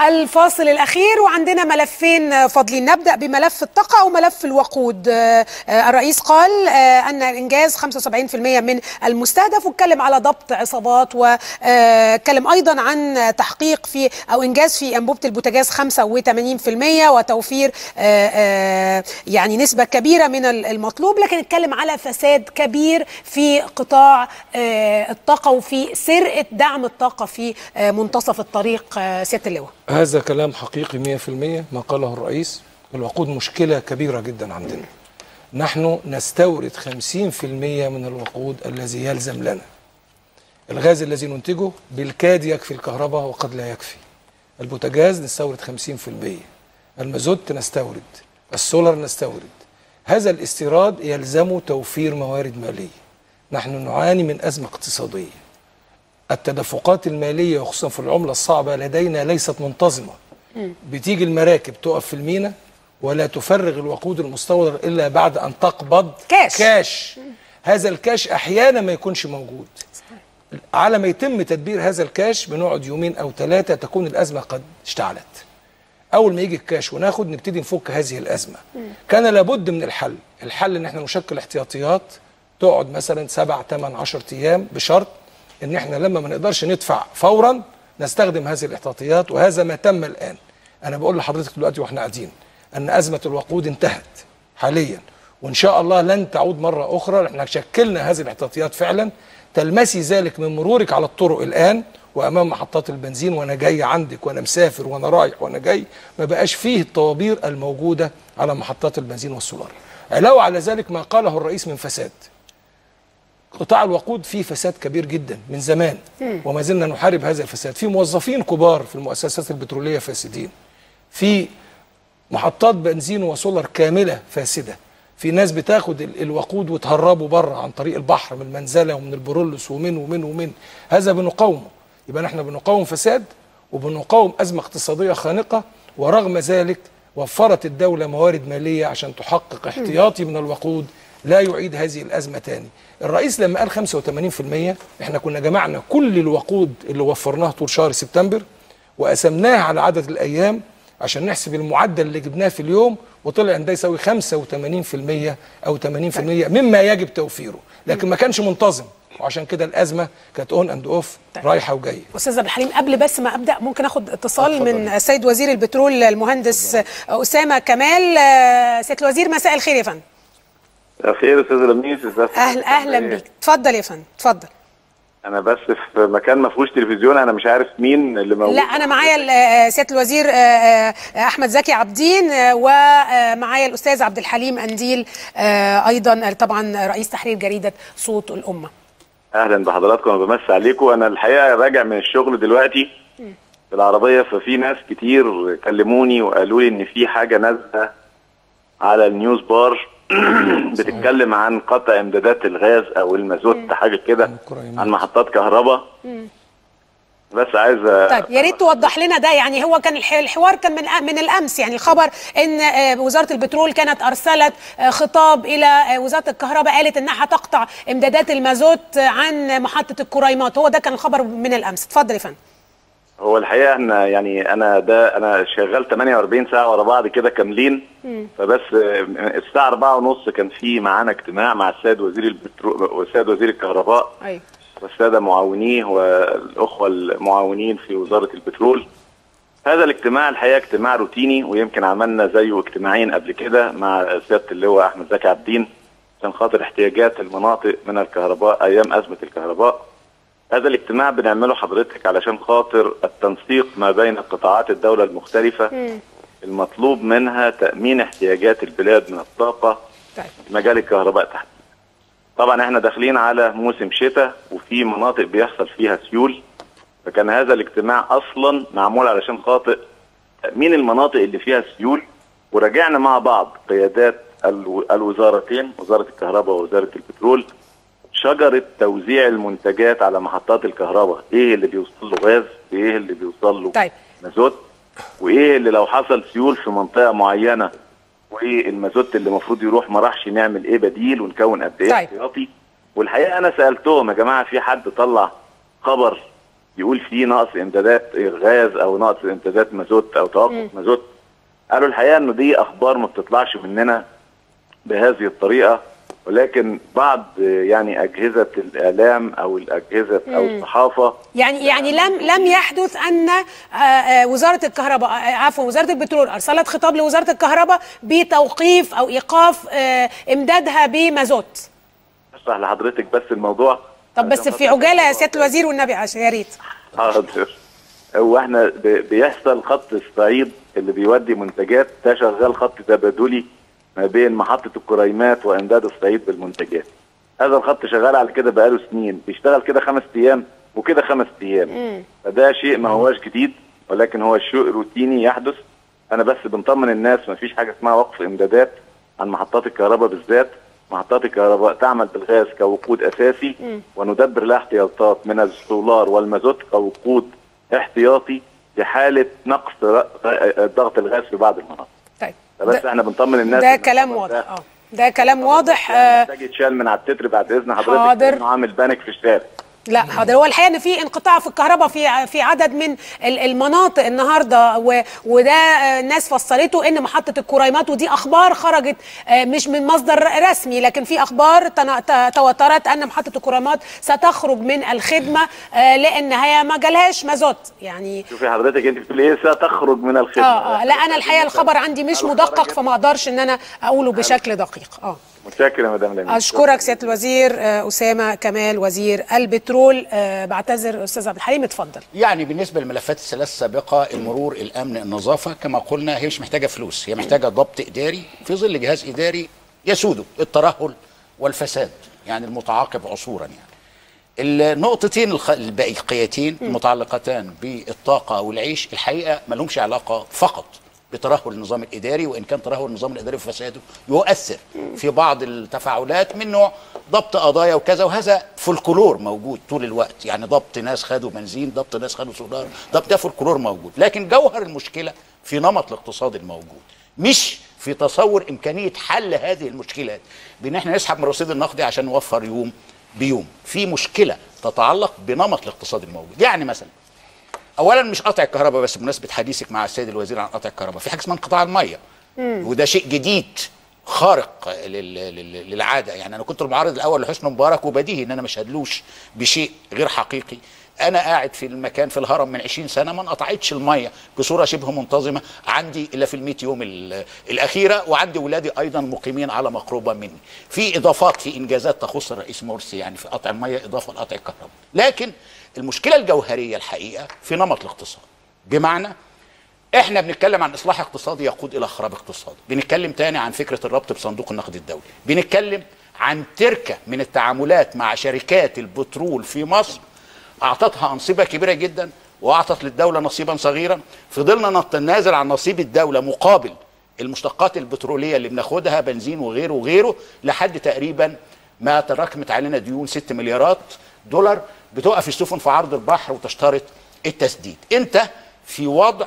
الفاصل الأخير وعندنا ملفين فاضلين نبدأ بملف الطاقة وملف الوقود الرئيس قال أن الإنجاز 75% من المستهدف واتكلم على ضبط عصابات واتكلم أيضا عن تحقيق في أو إنجاز في أنبوبة البوتاجاز 85% وتوفير يعني نسبة كبيرة من المطلوب لكن اتكلم على فساد كبير في قطاع الطاقة وفي سرقة دعم الطاقة في منتصف الطريق سيادة اللواء هذا كلام حقيقي 100% ما قاله الرئيس الوقود مشكلة كبيرة جدا عندنا نحن نستورد 50% من الوقود الذي يلزم لنا الغاز الذي ننتجه بالكاد يكفي الكهرباء وقد لا يكفي البوتاجاز نستورد 50% المازوت نستورد السولار نستورد هذا الاستيراد يلزمه توفير موارد مالية نحن نعاني من أزمة اقتصادية التدفقات المالية وخصوصا في العملة الصعبة لدينا ليست منتظمة بتيجي المراكب تقف في المينا ولا تفرغ الوقود المستورد إلا بعد أن تقبض كاش, كاش. هذا الكاش أحيانا ما يكونش موجود على ما يتم تدبير هذا الكاش بنقعد يومين أو ثلاثة تكون الأزمة قد اشتعلت أول ما يجي الكاش وناخد نبتدي نفك هذه الأزمة كان لابد من الحل الحل إن احنا نشكل احتياطيات تقعد مثلا سبع ثمان عشر أيام بشرط ان احنا لما ما نقدرش ندفع فورا نستخدم هذه الاحتياطيات وهذا ما تم الان انا بقول لحضرتك دلوقتي واحنا قاعدين ان ازمه الوقود انتهت حاليا وان شاء الله لن تعود مره اخرى احنا شكلنا هذه الاحتياطيات فعلا تلمسي ذلك من مرورك على الطرق الان وامام محطات البنزين وانا جاي عندك وانا مسافر وانا رايح وانا جاي ما بقاش فيه الطوابير الموجوده على محطات البنزين والسولار علاوه على ذلك ما قاله الرئيس من فساد قطاع الوقود فيه فساد كبير جدا من زمان وما زلنا نحارب هذا الفساد في موظفين كبار في المؤسسات البتروليه فاسدين في محطات بنزين وسولار كامله فاسده في ناس بتاخد الوقود وتهربه بره عن طريق البحر من المنزله ومن البرولس ومن ومن ومن هذا بنقاومه يبقى احنا بنقاوم فساد وبنقاوم ازمه اقتصاديه خانقه ورغم ذلك وفرت الدوله موارد ماليه عشان تحقق احتياطي من الوقود لا يعيد هذه الازمه تاني الرئيس لما قال 85% احنا كنا جمعنا كل الوقود اللي وفرناه طول شهر سبتمبر وقسمناه على عدد الايام عشان نحسب المعدل اللي جبناه في اليوم وطلع ان ده يساوي 85% او 80% مما يجب توفيره لكن ما كانش منتظم وعشان كده الازمه كانت اون اند اوف رايحه وجايه استاذ عبد الحليم قبل بس ما ابدا ممكن اخد اتصال من السيد وزير البترول المهندس اسامه كمال سياده الوزير مساء الخير يا فندم خير استاذ لميس اهلا اهلا بيك اتفضل يا فندم اتفضل انا بس في مكان ما فيهوش تلفزيون انا مش عارف مين اللي موجود لا انا معايا سياده الوزير احمد زكي عابدين ومعايا الاستاذ عبد الحليم انديل ايضا طبعا رئيس تحرير جريده صوت الامه اهلا بحضراتكم انا بمسي عليكم انا الحقيقه راجع من الشغل دلوقتي في العربيه ففي ناس كتير كلموني وقالوا لي ان في حاجه نازله على النيوز بار بتتكلم عن قطع امدادات الغاز او المازوت حاجه كده عن محطات كهرباء بس عايز طيب يا ريت توضح لنا ده يعني هو كان الحوار كان من من الامس يعني الخبر ان وزاره البترول كانت ارسلت خطاب الى وزاره الكهرباء قالت انها تقطع امدادات المازوت عن محطه الكريمات هو ده كان الخبر من الامس اتفضل يا فندم هو الحقيقه احنا يعني انا ده انا شغال 48 ساعه ورا بعض كده كاملين فبس الساعه 4 ونص كان في معانا اجتماع مع السيد وزير البترول والسيد وزير الكهرباء ايوه والساده معاونيه والاخوه المعاونين في وزاره البترول هذا الاجتماع الحقيقه اجتماع روتيني ويمكن عملنا زيه اجتماعين قبل كده مع سياده اللواء احمد زكي عابدين عشان خاطر احتياجات المناطق من الكهرباء ايام ازمه الكهرباء هذا الاجتماع بنعمله حضرتك علشان خاطر التنسيق ما بين قطاعات الدولة المختلفة م. المطلوب منها تأمين احتياجات البلاد من الطاقة طيب. في مجال الكهرباء تحت طبعا احنا داخلين على موسم شتاء وفي مناطق بيحصل فيها سيول فكان هذا الاجتماع اصلا معمول علشان خاطر تأمين المناطق اللي فيها سيول وراجعنا مع بعض قيادات الوزارتين وزارة الكهرباء ووزارة البترول شجرة توزيع المنتجات على محطات الكهرباء ايه اللي بيوصل له غاز ايه اللي بيوصل له طيب. مازوت وايه اللي لو حصل سيول في منطقة معينة والمازوت اللي المفروض يروح ما راحش نعمل ايه بديل ونكون قد ايه طيب. احتياطي والحقيقة انا سألتهم يا جماعة في حد طلع خبر يقول في نقص امدادات غاز او نقص امدادات مازوت او توقف مازوت قالوا الحقيقه انه دي اخبار ما بتطلعش مننا بهذه الطريقه ولكن بعض يعني اجهزه الاعلام او الاجهزه او الصحافه يعني يعني لم لم يحدث ان آه، آه، وزاره الكهرباء آه، عفوا وزاره البترول ارسلت خطاب لوزاره الكهرباء بتوقيف او ايقاف آه، امدادها بمازوت اشرح لحضرتك بس الموضوع طب بس عشان في خاطر عجاله يا الموضوع سياده الوزير والنبي عشان يا ريت حاضر هو احنا ب- بيحصل خط الصعيد اللي بيودي منتجات ده شغال خط تبادلي ما بين محطة الكريمات وإمداد الصعيد بالمنتجات هذا الخط شغال على كده بقاله سنين بيشتغل كده خمس أيام وكده خمس أيام فده شيء ما هواش جديد ولكن هو شيء روتيني يحدث أنا بس بنطمن الناس ما فيش حاجة اسمها وقف إمدادات عن محطات الكهرباء بالذات محطات الكهرباء تعمل بالغاز كوقود أساسي وندبر لها احتياطات من السولار والمازوت كوقود احتياطي لحالة نقص ر- ضغط الغاز في بعض المناطق طيب ده بس ده- احنا بنطمن الناس ده إن كلام الخبر واضح ده اه ده كلام واضح آه، محتاج يتشال من على التتر بعد اذن حضرتك حاضر. لأنه عامل بانك في الشارع لا حاضر هو الحقيقه ان في انقطاع في الكهرباء في في عدد من ال- المناطق النهارده و- وده آه، الناس فسرته ان محطه الكريمات ودي اخبار خرجت آه، مش من مصدر رسمي لكن في اخبار تنا- ت- تواترت ان محطه الكريمات ستخرج من الخدمه آه، لان هي ما جالهاش مازوت يعني شوفي حضرتك انت بتقولي ايه ستخرج من الخدمه اه اه لا انا الحقيقه الخبر عندي مش مدقق فما اقدرش ان انا اقوله بشكل دقيق اه متشكر يا مدام لميس اشكرك سياده الوزير آه، اسامه كمال وزير البترول آه، بعتذر استاذ عبد الحليم اتفضل يعني بالنسبه للملفات الثلاث السابقه المرور الامن النظافه كما قلنا هي مش محتاجه فلوس هي محتاجه ضبط اداري في ظل جهاز اداري يسوده الترهل والفساد يعني المتعاقب عصورا يعني النقطتين الخ- الباقيتين المتعلقتان بالطاقه والعيش الحقيقه ما لهمش علاقه فقط بترهل النظام الاداري وان كان ترهل النظام الاداري وفساده يؤثر في بعض التفاعلات من نوع ضبط قضايا وكذا وهذا فولكلور موجود طول الوقت يعني ضبط ناس خدوا بنزين ضبط ناس خدوا سولار ضبط ده فولكلور موجود لكن جوهر المشكله في نمط الاقتصاد الموجود مش في تصور امكانيه حل هذه المشكلات بان احنا نسحب من الرصيد النقدي عشان نوفر يوم بيوم في مشكله تتعلق بنمط الاقتصاد الموجود يعني مثلا اولا مش قطع الكهرباء بس بمناسبه حديثك مع السيد الوزير عن قطع الكهرباء في حاجه اسمها انقطاع الميه وده شيء جديد خارق لل- لل- للعاده يعني انا كنت المعارض الاول لحسني مبارك وبديهي ان انا مش هدلوش بشيء غير حقيقي انا قاعد في المكان في الهرم من 20 سنه ما انقطعتش الميه بصوره شبه منتظمه عندي الا في ال 100 يوم ال- الاخيره وعندي ولادي ايضا مقيمين على مقربه مني في اضافات في انجازات تخص الرئيس مرسي يعني في قطع الميه اضافه لقطع الكهرباء لكن المشكله الجوهريه الحقيقه في نمط الاقتصاد بمعنى احنا بنتكلم عن اصلاح اقتصادي يقود الى خراب اقتصادي بنتكلم تاني عن فكره الربط بصندوق النقد الدولي بنتكلم عن تركه من التعاملات مع شركات البترول في مصر اعطتها انصبه كبيره جدا واعطت للدوله نصيبا صغيرا فضلنا نتنازل عن نصيب الدوله مقابل المشتقات البتروليه اللي بناخدها بنزين وغيره وغيره لحد تقريبا ما تراكمت علينا ديون 6 مليارات دولار بتقف السفن في عرض البحر وتشترط التسديد انت في وضع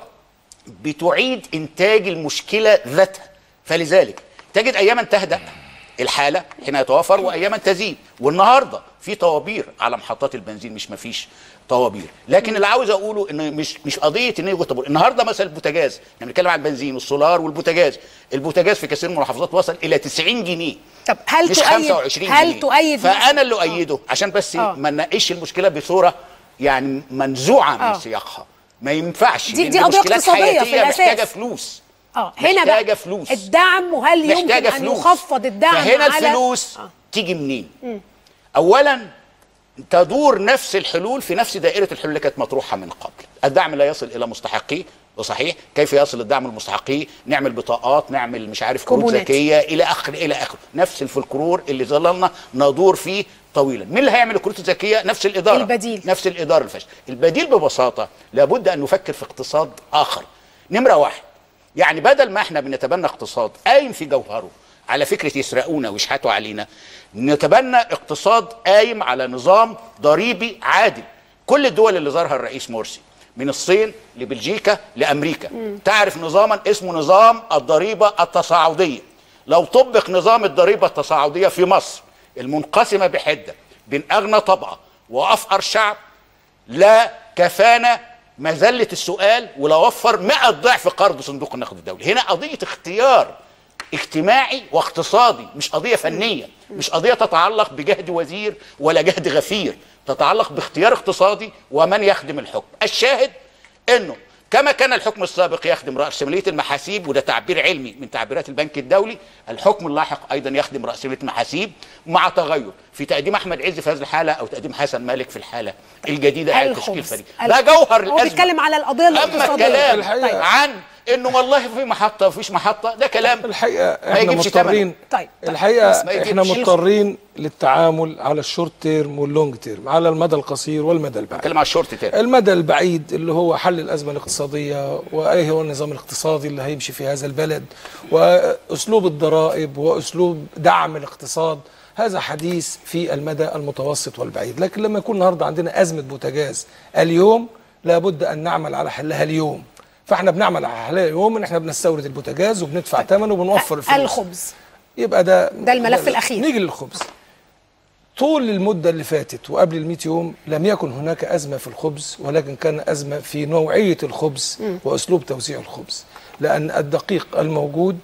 بتعيد انتاج المشكله ذاتها فلذلك تجد اياما تهدا الحاله حين يتوافر واياما تزيد والنهارده في طوابير على محطات البنزين مش مفيش طوابير لكن اللي عاوز اقوله ان مش مش قضيه ان يوجد طابور النهارده مثلا البوتاجاز احنا بنتكلم عن البنزين والسولار والبوتاجاز البوتاجاز في كثير من المحافظات وصل الى 90 جنيه طب هل مش تؤيد 25 هل جنيه. تؤيد فانا اللي اؤيده عشان بس آه. ما نناقش المشكله بصوره يعني منزوعه آه. من سياقها ما ينفعش دي- لأن دي قضية مشكلات اقتصادية في حياتية الأساس. محتاجه فلوس اه هنا بقى محتاجة فلوس. الدعم وهل يمكن محتاجه ان فلوس يخفض الدعم فهنا على الفلوس آه. تيجي منين اولا تدور نفس الحلول في نفس دائره الحلول اللي كانت مطروحه من قبل الدعم لا يصل الى مستحقيه وصحيح كيف يصل الدعم للمستحقيه نعمل بطاقات نعمل مش عارف كروت كوبونات. ذكيه الى اخر الى اخره نفس الفلكلور اللي ظللنا ندور فيه طويلا مين اللي هيعمل الكروت الذكيه نفس الاداره البديل. نفس الاداره الفاشله البديل ببساطه لابد ان نفكر في اقتصاد اخر نمره واحد يعني بدل ما احنا بنتبنى اقتصاد قايم في جوهره على فكره يسرقونا ويشحتوا علينا نتبنى اقتصاد قايم على نظام ضريبي عادل كل الدول اللي ظهرها الرئيس مرسي من الصين لبلجيكا لامريكا تعرف نظاما اسمه نظام الضريبه التصاعديه لو طبق نظام الضريبه التصاعديه في مصر المنقسمه بحده بين اغنى طبقه وافقر شعب لا كفانا مذله السؤال ولا وفر 100 ضعف قرض صندوق النقد الدولي هنا قضيه اختيار اجتماعي واقتصادي مش قضيه فنيه مش قضيه تتعلق بجهد وزير ولا جهد غفير تتعلق باختيار اقتصادي ومن يخدم الحكم الشاهد انه كما كان الحكم السابق يخدم رأسمالية المحاسيب وده تعبير علمي من تعبيرات البنك الدولي الحكم اللاحق أيضا يخدم رأسمالية المحاسيب مع تغير في تقديم أحمد عز في هذه الحالة أو تقديم حسن مالك في الحالة الجديدة على تشكيل الخبز فريق ده جوهر هو الأزمة بيتكلم على القضيه أما الاقتصاديه الكلام الحقيقة- عن انه والله في محطه وفيش محطه ده كلام الحقيقه ما احنا يجيبش مضطرين ثمنه. طيب، طيب. الحقيقه بس ما احنا يجيبش مضطرين للتعامل على الشورت تيرم واللونج تيرم على المدى القصير والمدى البعيد بتكلم على الشورت تيرم المدى البعيد اللي هو حل الأزمة الاقتصادية وإيه هو النظام الاقتصادي اللي هيمشي في هذا البلد وأسلوب الضرائب وأسلوب دعم الاقتصاد هذا حديث في المدى المتوسط والبعيد لكن لما يكون النهاردة عندنا أزمة بوتاجاز اليوم لابد أن نعمل على حلها اليوم فاحنا بنعمل على حلها اليوم ان احنا بنستورد البوتاجاز وبندفع ثمنه وبنوفر الفلوس الخبز يبقى ده ده الملف الأخير. نيجي للخبز طول المدة اللي فاتت وقبل ال 100 يوم لم يكن هناك أزمة في الخبز ولكن كان أزمة في نوعية الخبز وأسلوب توزيع الخبز لأن الدقيق الموجود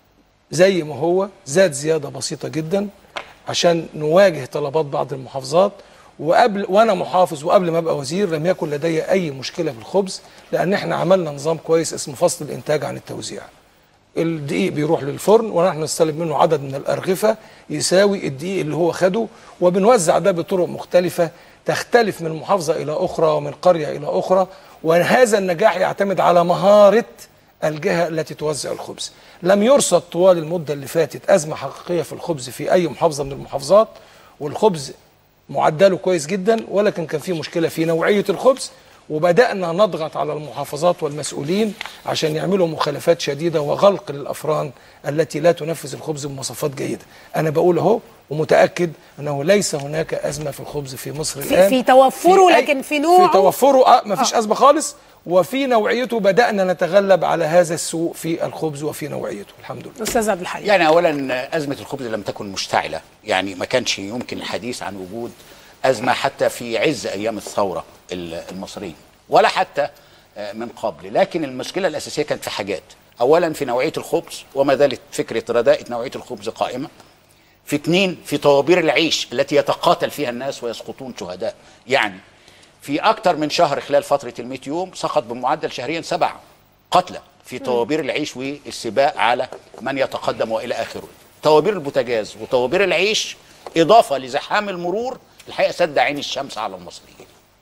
زي ما هو زاد زيادة بسيطة جدا عشان نواجه طلبات بعض المحافظات وقبل وانا محافظ وقبل ما ابقى وزير لم يكن لدي اي مشكله في الخبز لان احنا عملنا نظام كويس اسمه فصل الانتاج عن التوزيع الدقيق بيروح للفرن ونحن نستلم منه عدد من الأرغفة يساوي الدقيق اللي هو خده وبنوزع ده بطرق مختلفة تختلف من محافظة إلى أخرى ومن قرية إلى أخرى وهذا النجاح يعتمد على مهارة الجهة التي توزع الخبز لم يرصد طوال المدة اللي فاتت أزمة حقيقية في الخبز في أي محافظة من المحافظات والخبز معدله كويس جدا ولكن كان في مشكله في نوعيه الخبز وبدانا نضغط على المحافظات والمسؤولين عشان يعملوا مخالفات شديده وغلق للافران التي لا تنفذ الخبز بمواصفات جيده. انا بقول اهو ومتاكد انه ليس هناك ازمه في الخبز في مصر في- الان في توفره أي- لكن في نوعه؟ في توفره اه ما فيش ازمه خالص وفي نوعيته بدانا نتغلب على هذا السوء في الخبز وفي نوعيته الحمد لله. استاذ عبد الحليم يعني اولا ازمه الخبز لم تكن مشتعله يعني ما كانش يمكن الحديث عن وجود ازمه حتى في عز ايام الثوره ال- المصريه ولا حتى آه، من قبل لكن المشكله الاساسيه كانت في حاجات اولا في نوعيه الخبز وما زالت فكره رداءه نوعيه الخبز قائمه في اثنين في طوابير العيش التي يتقاتل فيها الناس ويسقطون شهداء يعني في اكثر من شهر خلال فتره ال 100 يوم سقط بمعدل شهريا سبع قتلى في طوابير العيش والسباق على من يتقدم والى اخره طوابير البوتاجاز وطوابير العيش اضافه لزحام المرور الحقيقه سد عين الشمس على المصريين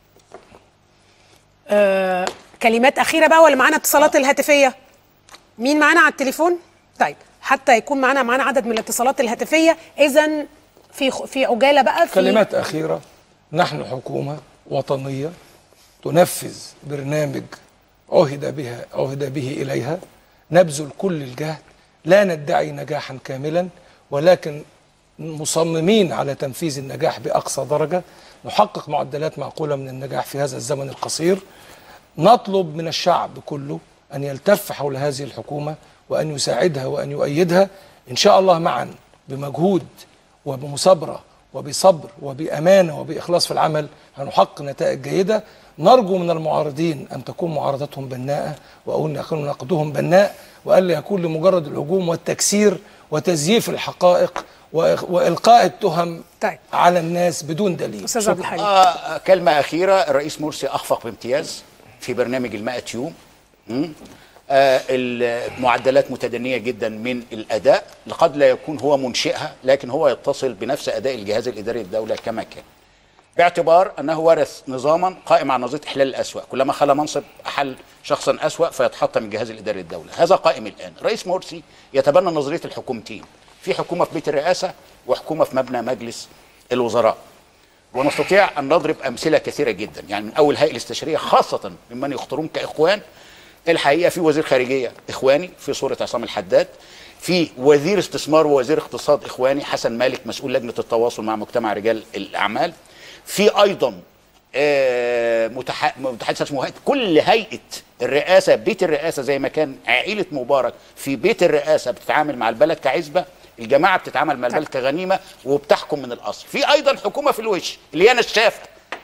آه كلمات اخيره بقى ولا معانا اتصالات الهاتفيه مين معانا على التليفون طيب حتى يكون معانا معانا عدد من الاتصالات الهاتفيه اذا في خ- في عجاله بقى في كلمات أخيرة نحن حكومة وطنية تنفذ برنامج عهد بها عهد به إليها نبذل كل الجهد لا ندعي نجاحا كاملا ولكن مصممين على تنفيذ النجاح بأقصى درجة نحقق معدلات معقولة من النجاح في هذا الزمن القصير نطلب من الشعب كله أن يلتف حول هذه الحكومة وأن يساعدها وأن يؤيدها إن شاء الله معا بمجهود وبمثابرة وبصبر وبأمانة وبإخلاص في العمل هنحقق نتائج جيدة نرجو من المعارضين أن تكون معارضتهم بناءة وأن يكون نقدهم بناء وألا يكون لمجرد الهجوم والتكسير وتزييف الحقائق وإخ- وإلقاء التهم طيب. على الناس بدون دليل استاذ عبد الحليم آه كلمة أخيرة الرئيس مرسي أخفق بامتياز في برنامج المائة يوم مم. آه المعدلات متدنية جدا من الأداء قد لا يكون هو منشئها لكن هو يتصل بنفس أداء الجهاز الإداري للدولة كما كان باعتبار أنه ورث نظاما قائم على نظرية إحلال الأسوأ كلما خلى منصب أحل شخصا أسوأ فيتحطم الجهاز الإداري للدولة هذا قائم الآن رئيس مرسي يتبنى نظرية الحكومتين في حكومة في بيت الرئاسة وحكومة في مبنى مجلس الوزراء ونستطيع ان نضرب امثله كثيره جدا يعني من اول هيئه الاستشاريه خاصه ممن يخطرون كاخوان الحقيقه في وزير خارجيه اخواني في صوره عصام الحداد في وزير استثمار ووزير اقتصاد اخواني حسن مالك مسؤول لجنه التواصل مع مجتمع رجال الاعمال في ايضا آه، متح- متحدث اسمه هيئة كل هيئه الرئاسه بيت الرئاسه زي ما كان عائله مبارك في بيت الرئاسه بتتعامل مع البلد كعزبه الجماعه بتتعامل مع البلد كغنيمه وبتحكم من الاصل في ايضا حكومه في الوش اللي هي نشافه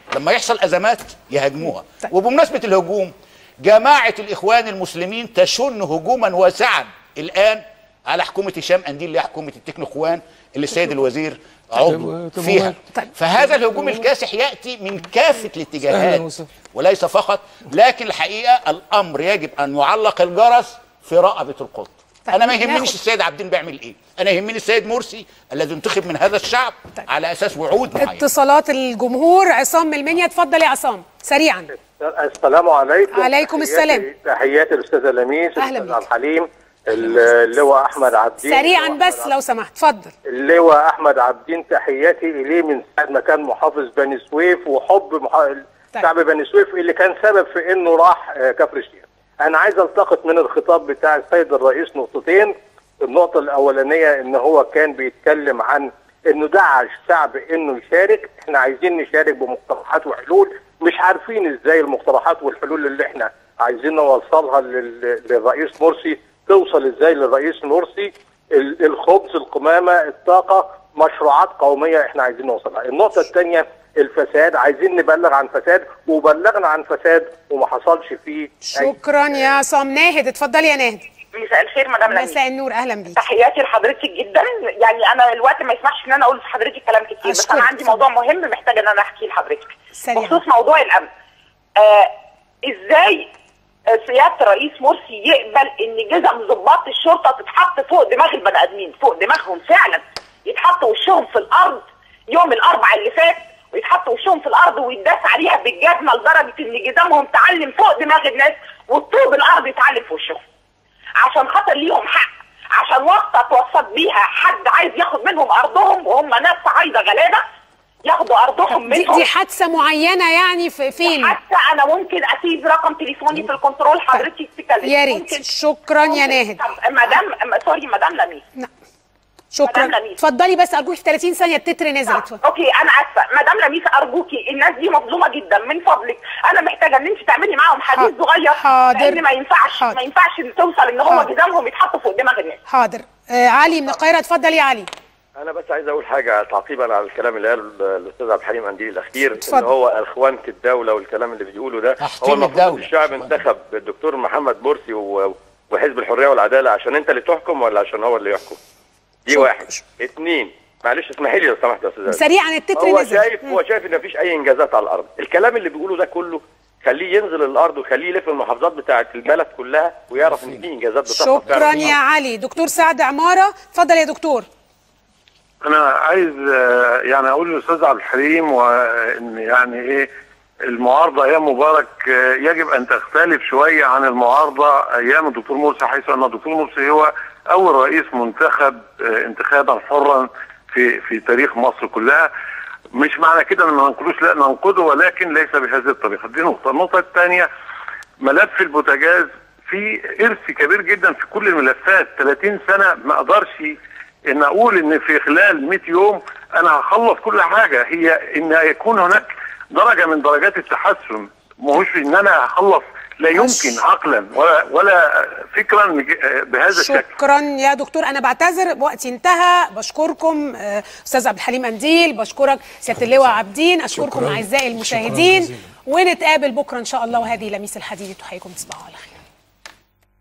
لما يحصل ازمات يهاجموها طيب. وبمناسبه الهجوم جماعه الاخوان المسلمين تشن هجوما واسعا الان على حكومه هشام انديل اللي هي حكومه التكنو اخوان اللي السيد الوزير عضو طب فيها طيب. فهذا الهجوم الكاسح ياتي من كافه أهلاً الاتجاهات وسهلاً. وليس فقط لكن الحقيقه الامر يجب ان يعلق الجرس في رقبه القط طيب، انا ما يهمنيش ناخد- السيد عابدين بيعمل ايه انا يهمني السيد مرسي الذي انتخب من هذا الشعب طيب. على اساس وعود معينه اتصالات الجمهور عصام من المنيا اتفضل يا عصام سريعا السلام عليكم عليكم تحياتي- السلام. تحياتي الاستاذه لميس أهلا الاستاذ بيك. عبد الحليم اللواء احمد عبدين سريعا اللواء بس أحمد لو سمحت اتفضل اللواء احمد عبدين تحياتي اليه من ساعه ما كان محافظ بني سويف وحب مح... طيب. شعب بني سويف اللي كان سبب في انه راح آه، كفر الشيخ. انا عايز التقط من الخطاب بتاع السيد الرئيس نقطتين النقطه الاولانيه ان هو كان بيتكلم عن انه دعا الشعب انه يشارك احنا عايزين نشارك بمقترحات وحلول مش عارفين ازاي المقترحات والحلول اللي احنا عايزين نوصلها لل- للرئيس مرسي توصل ازاي للرئيس مرسي ال- الخبز القمامه الطاقه مشروعات قوميه احنا عايزين نوصلها النقطه الثانيه الفساد عايزين نبلغ عن فساد وبلغنا عن فساد وما حصلش فيه أي- شكرا يا عصام ناهد اتفضلي يا ناهد مساء الخير مدام لميس مساء النور اهلا بيك تحياتي لحضرتك جدا يعني انا الوقت ما يسمحش ان انا اقول لحضرتك كلام كتير بس أشكرك. انا عندي موضوع مهم محتاجه ان انا احكيه لحضرتك سريعا. بخصوص موضوع الامن آه ازاي آه، سياده الرئيس مرسي يقبل ان جزم ضباط الشرطه تتحط فوق دماغ البني ادمين فوق دماغهم فعلا يتحط وشهم في الارض يوم الاربع اللي فات ويتحط وشهم في الارض ويداس عليها بالجزمه لدرجه ان جزمهم تعلم فوق دماغ الناس والطوب الارض يتعلم في وشهم عشان خاطر ليهم حق عشان واسطه توسط بيها حد عايز ياخد منهم ارضهم وهم ناس صعايده غلابه ياخدوا ارضهم دي, منهم دي حادثه معينه يعني في فين حتى انا ممكن اسيب رقم تليفوني في الكنترول حضرتك تتكلم يا ريت ممكن- شكرا يا ممكن- ناهد طب مدام م- سوري مدام لميس شكرا مدام لميس. اتفضلي بس ارجوك في 30 ثانيه التتر نزل اتفضل. اوكي انا اسفه مدام لميس ارجوكي الناس دي مظلومه جدا من فضلك انا محتاجه ان انت تعملي معاهم حديث حاضر. صغير حاضر. لان ما ينفعش حاضر. ما ينفعش إن توصل ان هم حاضر. جزامهم يتحطوا فوق دماغ الناس حاضر آه علي من القاهره اتفضل يا علي انا بس عايز اقول حاجه تعقيبا على الكلام اللي قاله الاستاذ عبد الحليم قنديل الاخير اتفضل. ان هو اخوانه الدوله والكلام اللي بيقوله ده تحطيم هو المفروض الدولة. الشعب انتخب الدكتور محمد مرسي و- وحزب الحريه والعداله عشان انت اللي تحكم ولا عشان هو اللي يحكم دي شكرا. واحد اثنين معلش اسمحي لي لو سمحت يا استاذ عزيز. سريعا التتر هو نزل شايف هو شايف ان مفيش اي انجازات على الارض الكلام اللي بيقوله ده كله خليه ينزل الارض وخليه يلف المحافظات بتاعه البلد كلها ويعرف ان في انجازات بتحصل شكرا فعلاً. يا علي دكتور سعد عماره اتفضل يا دكتور انا عايز آه، يعني اقول للاستاذ عبد الحليم وان يعني ايه المعارضه ايام مبارك آه، يجب ان تختلف شويه عن المعارضه ايام الدكتور مرسي حيث ان الدكتور مرسي هو اول رئيس منتخب آه، انتخابا حرا في في تاريخ مصر كلها مش معنى كده ان ما ننقدوش لا ننقده ولكن ليس بهذه الطريقه دي نقطه النقطه الثانيه ملف البوتاجاز في ارث كبير جدا في كل الملفات 30 سنه ما اقدرش ان اقول ان في خلال 100 يوم انا هخلص كل حاجه هي ان يكون هناك درجه من درجات التحسن مش ان انا هخلص لا يمكن عقلا ولا ولا فكرا بهذا الشكل شكرا يا دكتور انا بعتذر وقتي انتهى بشكركم آه، استاذ عبد الحليم انديل بشكرك سياده اللواء عابدين اشكركم شكراً. اعزائي شكراً المشاهدين جزيلاً. ونتقابل بكره ان شاء الله وهذه لميس الحديد تحييكم تصبحوا على خير